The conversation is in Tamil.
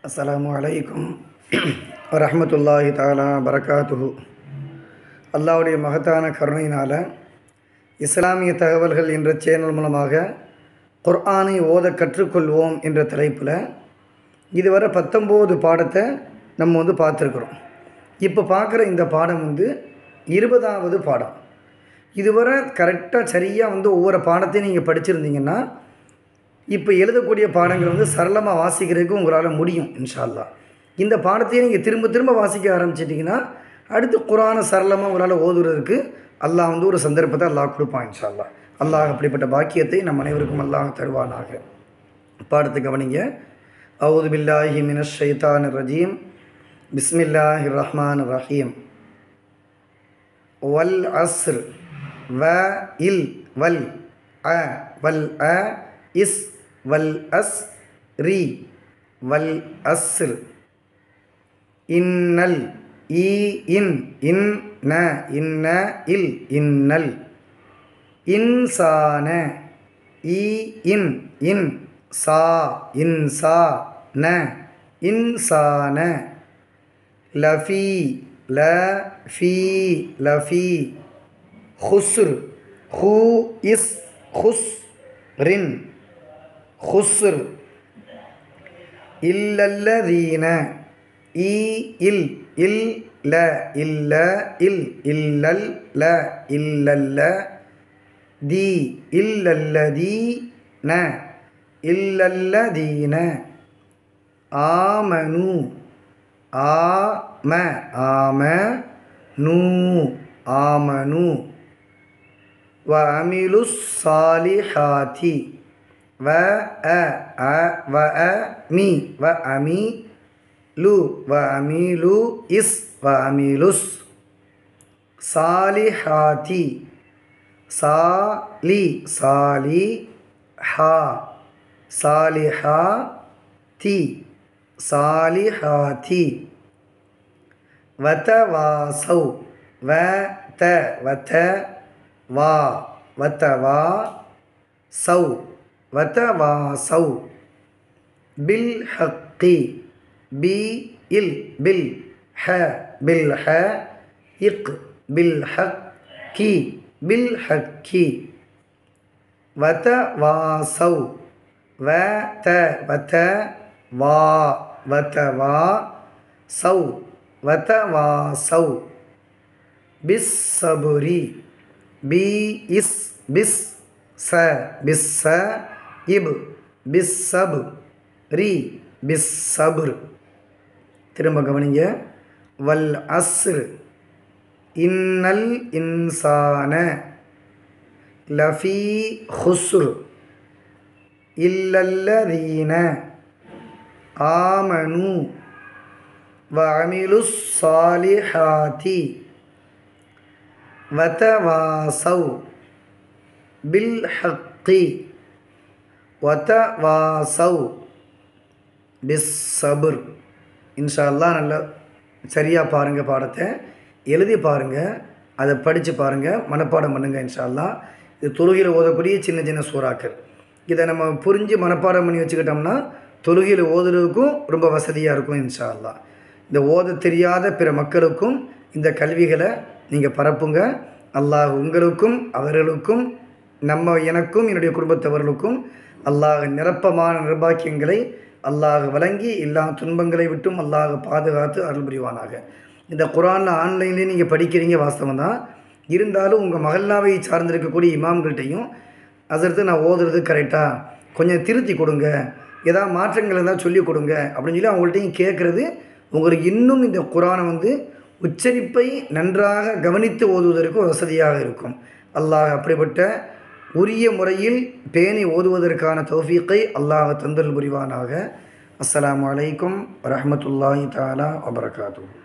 அஸ்ஸலாமு அலைக்கும் வரஹ்மத்துல்லாஹி தாலா பரகாத்துஹு அல்லாஹ்வுடைய மகத்தான கருணையினால் இஸ்லாமிய தகவல்கள் என்ற சேனல் மூலமாக குர்ஆனை ஓத கற்றுக்கொள்வோம் என்ற தலைப்பில் இதுவரை பத்தொம்போது பாடத்தை நம்ம வந்து பார்த்துருக்குறோம் இப்போ பார்க்குற இந்த பாடம் வந்து இருபதாவது பாடம் இதுவரை கரெக்டாக சரியாக வந்து ஒவ்வொரு பாடத்தையும் நீங்கள் படிச்சிருந்தீங்கன்னா இப்போ எழுதக்கூடிய பாடங்கள் வந்து சரளமாக வாசிக்கிறதுக்கு உங்களால் முடியும் இன்ஷா அல்லாஹ் இந்த பாடத்தையே நீங்கள் திரும்ப திரும்ப வாசிக்க ஆரம்பிச்சிட்டிங்கன்னா அடுத்து குரானை சரளமாக உங்களால் ஓதுறதுக்கு அல்லாஹ் வந்து ஒரு சந்தர்ப்பத்தை அல்லாஹ் கொடுப்பான் இன்ஷா அல்லாஹ் அல்லாஹ் அப்படிப்பட்ட பாக்கியத்தை நம் அனைவருக்கும் அல்லாஹ் தருவானாக பாடத்தை கவனிங்க அவுது பில்லாஹி மினஷ் ஷைத்தான் ரஜீம் பிஸ்மில்லாஹி ரஹ்மான் ரஹீம் வல் அஸ்ர் வ இல் வல் அ வல் அ இஸ் வல் அஸ் ரி வல் அஸ்ர் இன்னல் ஈ இன் இன் ந இன்ன இல் இன்னல் இன்சான ஈ இன் இன் சா இன்சா ந இன்சான லஃபி ல ஃபி லஃபி ஹுஸ்ர் ஹூ இஸ் ஹுஸ் ரின் ஹுஸ்ர் இல்லல்லதீன ஈ இல் இல் ல இல்ல இல் இல்லல் ல இல்லல்ல தி இல்லல்லதீ ந இல்லல்லதீன ஆமனு ஆம ஆம நூ ஆமனு வ அமிலு சாலிஹாத்தி வ அ அ வ அ மீ வ அமி லு வ அமீலு இஸ் வ அமீலுஸ் சாலிஹாத்தி சாலி சாலி ஹா சாலிஹா தி சாலிஹாத்தி வதவாசௌ வ த வத வா வதவா சௌ வதவாசௌ பில் ஹக்கி பி இல் பில் ஹ பில் ஹ இக் பில் ஹக்கி பில் ஹக்கி வதவாசௌ வ த வத வா வதவா சௌ வதவாசௌ பிஸ் சபுரி பி இஸ் பிஸ் ச பிஸ் ச இப் பிஸ் சப் ரி பிஸ் சபுர் திரும்ப கவனிங்க வல் அஸ்ர் இன்னல் இன்சான லஃபி ஹுஸ்ர் இல்லல்லதீன ஆமனு وعملوا الصالحات وتواصوا بالحق وتواصوا بالصبر இன்ஷா அல்லாஹ் நல்லா சரியாக பாருங்கள் பாடத்தை எழுதி பாருங்கள் அதை படித்து பாருங்கள் மனப்பாடம் பண்ணுங்கள் இன்ஷா அல்லாஹ் இது தொழுகையில் ஓதக்கூடிய சின்ன சின்ன சூறாக்கள் இதை நம்ம புரிஞ்சு மனப்பாடம் பண்ணி வச்சுக்கிட்டோம்னா தொழுகையில் ஓதுறதுக்கும் ரொம்ப வசதியாக இருக்கும் இன்ஷா அல்லாஹ் இந்த ஓத தெரியாத பிற மக்களுக்கும் இந்த கல்விகளை நீங்கள் பரப்புங்க அல்லாஹ் உங்களுக்கும் அவர்களுக்கும் நம்ம எனக்கும் என்னுடைய குடும்பத்தவர்களுக்கும் அல்லாஹ் நிரப்பமான நிர்பாக்கியங்களை அல்லாஹ் வழங்கி எல்லா துன்பங்களை விட்டும் அல்லாஹ் பாதுகாத்து அருள் புரிவானாக இந்த குரானில் ஆன்லைன்லேயே நீங்கள் படிக்கிறீங்க வாஸ்தவம் தான் இருந்தாலும் உங்கள் மகல்லாவை சார்ந்திருக்கக்கூடிய இமாம்கள்ட்டையும் அதற்கு நான் ஓதுறது கரெக்டாக கொஞ்சம் திருத்தி கொடுங்க ஏதாவது மாற்றங்கள் இருந்தால் சொல்லிக் கொடுங்க அப்படின்னு சொல்லி அவங்கள்ட்டையும் கேட்குறது உங்களுக்கு இன்னும் இந்த குரானை வந்து உச்சரிப்பை நன்றாக கவனித்து ஓதுவதற்கு வசதியாக இருக்கும் அல்லாஹ் அப்படிப்பட்ட உரிய முறையில் பேணி ஓதுவதற்கான தௌஃபீக்கை அல்லாஹ் தந்தல் புரிவானாக அஸ்ஸலாமு அலைக்கும் வரஹமத்துல்லாஹி தாலா வபரகாத்து